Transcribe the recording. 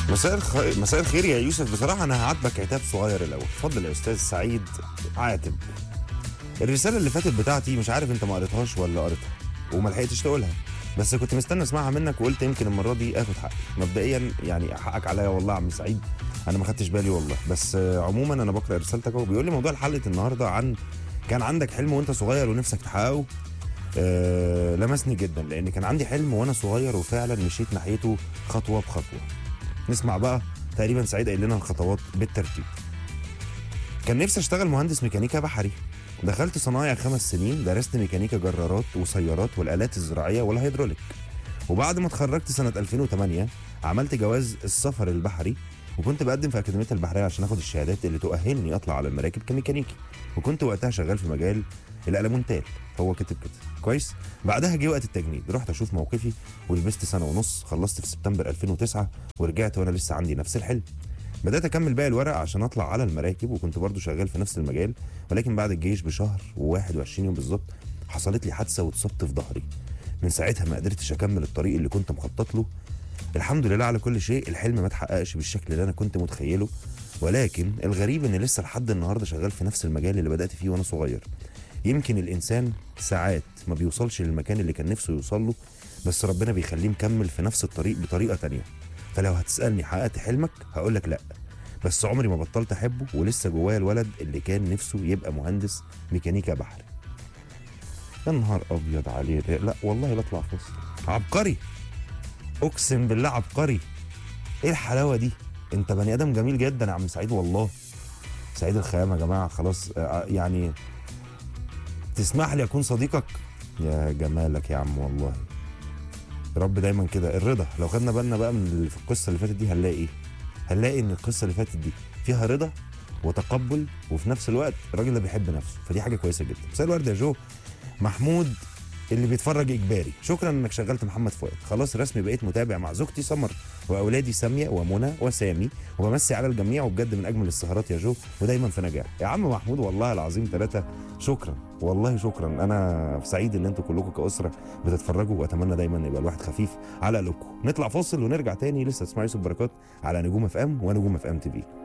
مساء الخ... مساء الخير يا يوسف بصراحة أنا هعاتبك عتاب صغير الأول اتفضل يا أستاذ سعيد عاتب الرسالة اللي فاتت بتاعتي مش عارف أنت ما قريتهاش ولا قريتها وما لحقتش تقولها بس كنت مستني اسمعها منك وقلت يمكن المرة دي اخد حقي مبدئيا يعني حقك عليا والله يا عم سعيد انا ما خدتش بالي والله بس آه، عموما انا بقرا رسالتك اهو بيقول لي موضوع حلقة النهارده عن كان عندك حلم وانت صغير ونفسك تحققه آه لمسني جدا لان كان عندي حلم وانا صغير وفعلا مشيت ناحيته خطوه بخطوه نسمع بقى تقريبا سعيد قايل لنا الخطوات بالترتيب كان نفسي اشتغل مهندس ميكانيكا بحري دخلت صنايع خمس سنين درست ميكانيكا جرارات وسيارات والالات الزراعيه والهيدروليك وبعد ما اتخرجت سنه 2008 عملت جواز السفر البحري وكنت بقدم في اكاديميه البحريه عشان اخد الشهادات اللي تؤهلني اطلع على المراكب كميكانيكي وكنت وقتها شغال في مجال الالمونتال هو كتب كده كويس بعدها جه وقت التجنيد رحت اشوف موقفي ولبست سنه ونص خلصت في سبتمبر 2009 ورجعت وانا لسه عندي نفس الحلم بدات اكمل باقي الورق عشان اطلع على المراكب وكنت برضو شغال في نفس المجال ولكن بعد الجيش بشهر و21 يوم بالظبط حصلت لي حادثه واتصبت في ظهري من ساعتها ما قدرتش اكمل الطريق اللي كنت مخطط له الحمد لله على كل شيء الحلم ما اتحققش بالشكل اللي انا كنت متخيله ولكن الغريب ان لسه لحد النهارده شغال في نفس المجال اللي بدات فيه وانا صغير يمكن الانسان ساعات ما بيوصلش للمكان اللي كان نفسه يوصل له بس ربنا بيخليه مكمل في نفس الطريق بطريقه تانية فلو هتسالني حققت حلمك هقول لك لا بس عمري ما بطلت احبه ولسه جوايا الولد اللي كان نفسه يبقى مهندس ميكانيكا بحري يا نهار ابيض عليه لا والله بطلع فاصل عبقري اقسم بالله عبقري ايه الحلاوه دي انت بني ادم جميل جدا يا عم سعيد والله سعيد الخيام يا جماعه خلاص آه، يعني تسمح لي اكون صديقك يا جمالك يا عم والله يا رب دايما كده الرضا لو خدنا بالنا بقى من اللي في القصه اللي فاتت دي هنلاقي ايه هنلاقي ان القصه اللي فاتت دي فيها رضا وتقبل وفي نفس الوقت الراجل ده بيحب نفسه فدي حاجه كويسه جدا مساء الورد يا جو محمود اللي بيتفرج اجباري شكرا انك شغلت محمد فؤاد خلاص رسمي بقيت متابع مع زوجتي سمر واولادي ساميه ومنى وسامي وبمسي على الجميع وبجد من اجمل السهرات يا جو ودايما في نجاح يا عم محمود والله العظيم ثلاثه شكرا والله شكرا انا سعيد ان انتوا كلكم كاسره بتتفرجوا واتمنى دايما يبقى الواحد خفيف على قلوبكم نطلع فاصل ونرجع تاني لسه تسمعوا يوسف بركات على نجوم اف ام ونجوم اف ام تي في